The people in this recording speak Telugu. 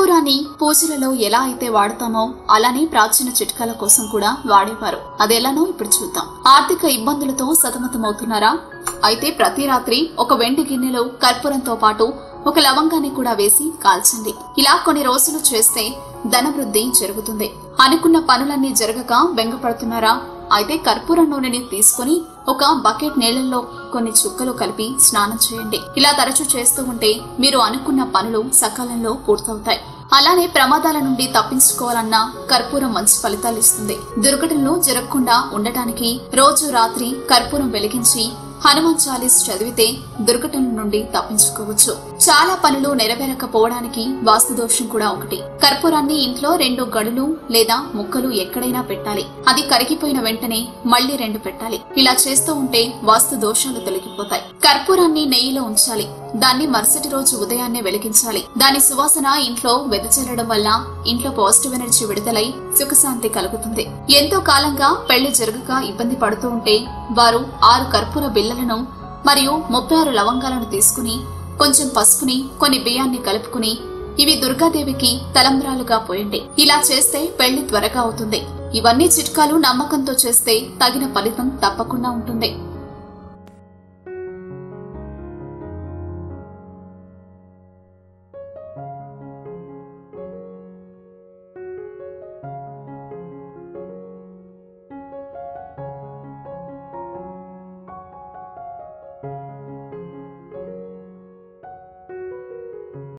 కర్పూరాన్ని పూజలలో ఎలా అయితే వాడతామో అలానే ప్రాచీన చిట్కాల కోసం కూడా వాడేవారు అదెలానో ఇప్పుడు చూద్దాం ఆర్థిక ఇబ్బందులతో సతమతమవుతున్నారా అయితే ప్రతి రాత్రి ఒక వెండి గిన్నెలో కర్పూరంతో పాటు ఒక లవంగాన్ని కూడా వేసి కాల్చండి ఇలా కొన్ని రోజులు చేస్తే ధనవృద్ధి జరుగుతుంది అనుకున్న పనులన్నీ జరగక బెంగపడుతున్నారా అయితే కర్పూర నూనెని తీసుకుని ఒక బకెట్ నీళ్లలో కొన్ని చుక్కలు కలిపి స్నానం చేయండి ఇలా తరచూ చేస్తూ ఉంటే మీరు అనుకున్న పనులు సకాలంలో పూర్తవుతాయి అలానే ప్రమాదాల నుండి తప్పించుకోవాలన్నా కర్పూరం మంచి ఫలితాలు ఇస్తుంది దుర్ఘటనలు జరగకుండా ఉండటానికి రోజు రాత్రి కర్పూరం వెలిగించి హనుమాన్ చాలీస్ చదివితే దుర్ఘటనల నుండి తప్పించుకోవచ్చు చాలా పనులు నెరవేరకపోవడానికి వాస్తు దోషం కూడా ఒకటి కర్పూరాన్ని ఇంట్లో రెండు గడులు లేదా ముక్కలు ఎక్కడైనా పెట్టాలి అది కరిగిపోయిన వెంటనే మళ్లీ రెండు పెట్టాలి ఇలా చేస్తూ ఉంటే వాస్తు దోషాలు తొలగిపోతాయి కర్పూరాన్ని నెయ్యిలో ఉంచాలి దాన్ని మరుసటి రోజు ఉదయాన్నే వెలిగించాలి దాని సువాసన ఇంట్లో వెదజల్లడం వల్ల ఇంట్లో పాజిటివ్ ఎనర్జీ విడుదలై సుఖశాంతి కలుగుతుంది ఎంతో కాలంగా పెళ్లి జరగక ఇబ్బంది పడుతూ ఉంటే వారు ఆరు కర్పూర బిళ్ళలను మరియు ముప్పై ఆరు లవంగాలను తీసుకుని కొంచెం పసుపుని కొన్ని బియ్యాన్ని కలుపుకుని ఇవి దుర్గాదేవికి తలంబ్రాలుగా పోయండి ఇలా చేస్తే పెళ్లి త్వరగా అవుతుంది ఇవన్నీ చిట్కాలు నమ్మకంతో చేస్తే తగిన ఫలితం తప్పకుండా ఉంటుంది